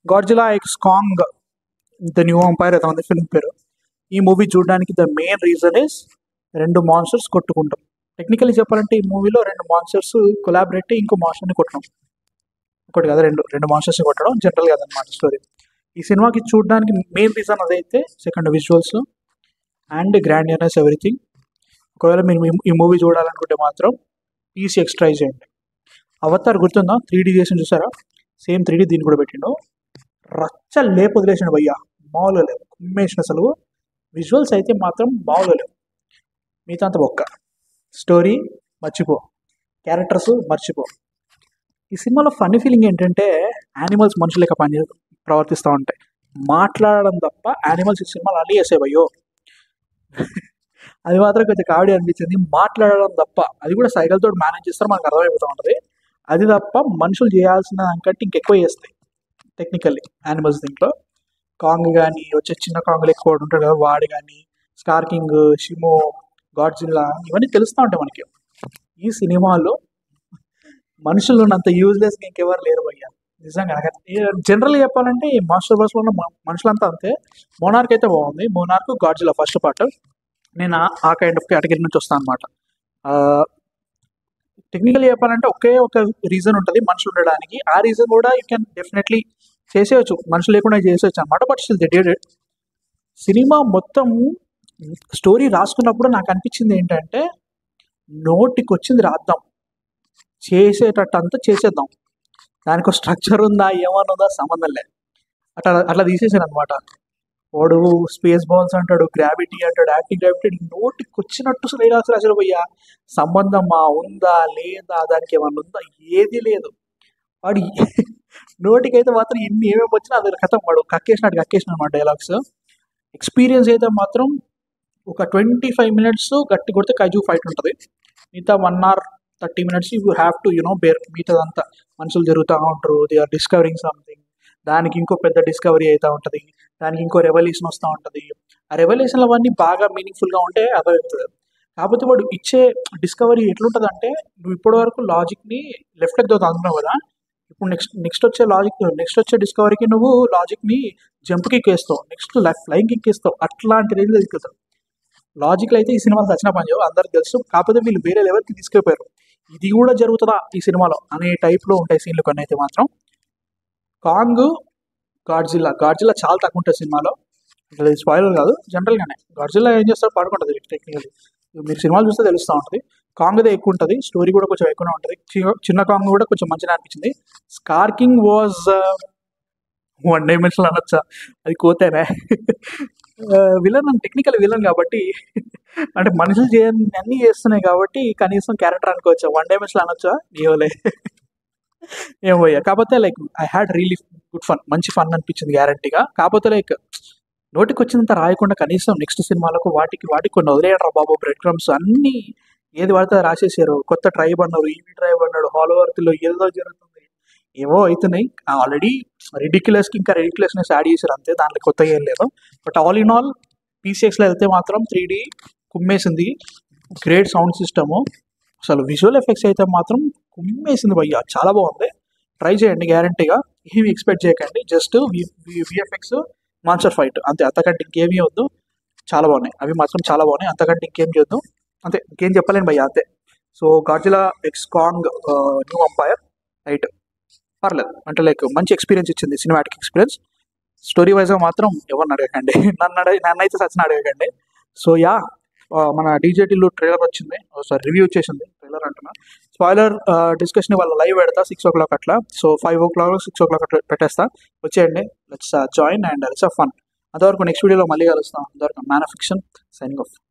Godzilla x Kong the new empire అయితే ఉంది film పేరు ఈ మూవీ చూడడానికి ద మెయిన్ రీజన్ ఇస్ రెండు మాన్స్టర్స్ కొట్టుకుంటాం టెక్నికల్లీ చెప్పాలంటే ఈ మూవీలో రెండు మాన్స్టర్స్ కొలాబరేట్ ఇంకో మాన్స్టర్ని కొట్టడం ఒకటి కదా రెండు రెండు మాన్స్టర్స్ కొట్టడం జనరల్ కదనమాట స్టోరీ ఈ సినిమాకి చూడడానికి మెయిన్ రీజన్ అదైతే second visuals and grandeurness everything ఒకవేళ మీరు ఈ- ఈ మూవీ చూడాలనుకుంటే మాత్రం పీసీ ఎక్స్ట్రా చేయండి అవతార్ గుర్తుందా త్రీ డీ చేసి చూసారా సేమ్ త్రీ డీ దీన్ని కూడా పెట్టిండు రచ్చ లేపు వదిలేసిన భయ్యా మామూలుగా లేవు కుమ్మేసిన అసలు విజువల్స్ అయితే మాత్రం మామూలుగా లేవు మిగతా అంత బొక్క స్టోరీ మర్చిపో క్యారెక్టర్స్ మర్చిపో ఈ సినిమాలో ఫన్నీ ఫీలింగ్ ఏంటంటే యానిమల్స్ మనుషులు లెక్క పని ప్రవర్తిస్తూ ఉంటాయి మాట్లాడడం తప్ప యానిమల్స్ ఈ సినిమాలో అల్లి వేసేవయ్యో అది మాత్రం కొంచెం కామెడీ అనిపించింది మాట్లాడడం తప్ప అది కూడా సైకిల్ తోటి మేనేజ్ చేస్తారు మనకు అర్థమైపోతూ ఉంటుంది అది తప్ప మనుషులు చేయాల్సిన దానికంటే ఇంకెక్కువ చేస్తాయి టెక్నికల్లీ యానిమల్స్ దీంట్లో కాంగ్ కానీ వచ్చే చిన్న కాంగ్లు ఎక్కువ ఉంటాడు కదా వాడు కానీ స్కార్కింగ్ షిమో గాడ్జిల్లా ఇవన్నీ తెలుస్తూ ఉంటాయి మనకి ఈ సినిమాలో మనుషులు ఉన్నంత యూజ్లెస్ ఇంకెవరు లేరు భయ్యా నిజంగా జనరల్ చెప్పాలంటే ఈ మాస్టర్ బస్లో ఉన్న మ- మనుషులంతా అంతే మోనార్క్ అయితే బాగుంది మోనార్క్ గాడ్జిల్లా ఫస్ట్ పార్ట్ నేను ఆ- ఆ కైండ్ ఆఫ్ కేటగిరీ నుంచి వస్తాను అనమాట టెక్నికల్లీ చెప్పాలంటే ఒకే ఒక రీజన్ ఉంటుంది మనుషులు ఉండడానికి ఆ రీజన్ కూడా యూ కెన్ డెఫినెట్లీ చేసేయచ్చు మనుషులు లేకుండా చేసేయచ్చు అనమాట but still they dead cinema మొత్తం స్టోరీ రాసుకున్నప్పుడు నాకు అనిపించింది ఏంటంటే నోటికి వచ్చింది రాద్దాం చేసేటట్టు అంతా చేసేద్దాం దానికి స్ట్రక్చర్ ఉందా ఏమన్నా ఉందా సంబంధం లేదు అట్లా అట్లా తీసేసాను అనమాట వాడు స్పేస్ బాల్స్ అంటాడు గ్రావిటీ అంటాడు యాంటీ గ్రావిటీ నోటికి వచ్చినట్టు శ్రీరాసు రాశారు భయ్యా సంబంధమా ఉందా లేదా దానికి ఏమన్నా ఉందా ఏది లేదు వాడు నోటికైతే మాత్రం ఎన్ని ఏమేమి వచ్చినా అది కథం వాడు కక్కేసినట్టు కక్కేసిన అనమాట డైలాగ్స్ ఎక్స్పీరియన్స్ అయితే మాత్రం ఒక ట్వంటీ ఫైవ్ మినిట్స్ గట్టి కొడితే కైజు ఫైట్ ఉంటుంది మిగతా one hour thirty minutes you have to you know bear మిగతాదంతా మనుషులు జరుగుతూ ఉంటారు దే ఆర్ డిస్కవరింగ్ సంథింగ్ దానికి ఇంకో పెద్ద డిస్కవరీ అవుతూ ఉంటుంది దానికి ఇంకో రెవల్యూషన్ వస్తూ ఉంటుంది ఆ రెవల్యూషన్ అవన్నీ బాగా మీనింగ్ఫుల్గా ఉంటే అర్థమవుతుంది కాకపోతే వాడు ఇచ్చే డిస్కవరీ ఎట్లుంటుంది అంటే నువ్వు ఇప్పటి వరకు లాజిక్ని లెఫ్ట్ ఎగ్దో అనుకున్నావు కదా ఇప్పుడు నెక్స్ట్ నెక్స్ట్ వచ్చే లాజిక్ నెక్స్ట్ వచ్చే డిస్కవరీకి నువ్వు లాజిక్ని జంప్ కిక్ వేస్తావు నెక్స్ట్ ఫ్లైంగ్ కిక్ వేస్తావు అట్లాంటి రేంజ్లో తీసుకెళ్తావు లాజిక్లో అయితే ఈ సినిమాలో సచిన పని చేయవు అందరికి తెలుసు కాకపోతే వీళ్ళు వేరే లెవెల్కి తీసుకెళ్ళిపోయారు ఇది కూడా జరుగుతుందా ఈ సినిమాలో అనే టైప్లో ఉంటాయి సీన్లు కొన్ని అయితే మాత్రం కాంగ్ గాడ్జిల్లా గాడ్జిల్లా చాలా తక్కువ ఉంటుంది సినిమాలో ఇది స్పాయిలర్ కాదు జనరల్గానే గాడ్జిల్లా ఏం చేస్తాడు పడుకుంటుంది టెక్నికల్లీ మీరు సినిమాలు చూస్తే తెలుస్తూ ఉంటుంది కాంగ్దే ఎక్కువ ఉంటుంది స్టోరీ కూడా కొంచెం ఎక్కువనే ఉంటుంది చి- చిన్న కాంగ్ కూడా కొంచెం మంచిగా అనిపించింది స్కార్కింగ్ వాజ్ వన్ డైమెన్షన్ అనొచ్చా అది కోతేనే విలన్ టెక్నికల్ విలన్ కాబట్టి అంటే మనుషులు చేయని అన్నీ చేస్తున్నాయి కాబట్టి కనీసం క్యారెక్టర్ అనుకోవచ్చా వన్ డైమెన్షన్ అనొచ్చా ఏమోలే ఏమోయ్యా కాకపోతే like I had really good fun మంచి ఫన్ అనిపించింది గ్యారంటీగా కాకపోతే లైక్ నోటికి వచ్చినంత రాయకుండా కనీసం నెక్స్ట్ సినిమాలకు వాటికి వాటికి కొన్ని వదిలేయడరా బాబు బ్రెడ్ క్రమ్స్ అన్నీ ఏది పడితే అది రాసేసారు కొత్త ట్రైబ్ అన్నారు ఈవీ ట్రైబ్ అన్నాడు హాలో లో ఏదో జరుగుతుంది ఏవో అవుతున్నాయి ఆల్రెడీ రిడిక్యులస్కి ఇంకా రిడిక్యులస్నెస్ యాడ్ చేశారు అంతే దాంట్లో కొత్తగా ఏం లేదు బట్ ఆల్ ఇన్ ఆల్ పీసీఎక్స్లో వెళ్తే మాత్రం త్రీ డీ కుమ్మేసింది గ్రేట్ సౌండ్ సిస్టము అసలు విజువల్ ఎఫెక్ట్స్ అయితే మాత్రం కుమ్మేసింది భయ్య చాలా బాగుంది ట్రై చేయండి గ్యారంటీగా ఏమి ఎక్స్పెక్ట్ చేయకండి జస్ట్ విఎఫ్ఎక్స్ మాన్స్టర్ ఫైట్ అంతే అంతకంటే ఇంకేమీ వద్దు చాలా బాగున్నాయి అవి మాత్రం చాలా బాగున్నాయి అంతకంటే ఇంకేం చేద్దాం అంతే ఇంకేం చెప్పలేను భయ్య అంతే so Godzilla x Kong new empire right పర్లేదు అంటే లైక్ మంచి ఎక్స్పీరియన్స్ ఇచ్చింది సినిమాటిక్ ఎక్స్పీరియన్స్ స్టోరీ వైజ్గా మాత్రం ఎవరిని అడగకండి నన్ను అడగ నన్ను అయితే సచిన అడగకండి సో యా మన డీజేటీలో ట్రైలర్ వచ్చింది సారీ రివ్యూ వచ్చేసింది ట్రైలర్ అంటున్నా స్పాయిలర్ డిస్కషన్ వాళ్ళ లైవ్ పెడతా సిక్స్ ఓ క్లాక్ అట్లా so five o'clock six o'clock అట్లా పెట్టేస్తా వచ్చేయండి let's join and let's fun అంతవరకు నెక్స్ట్ వీడియోలో మళ్ళీ కలుస్తాం అంతవరకు మ్యాన్ ఫిక్షన్ సైనింగ్ ఆఫ్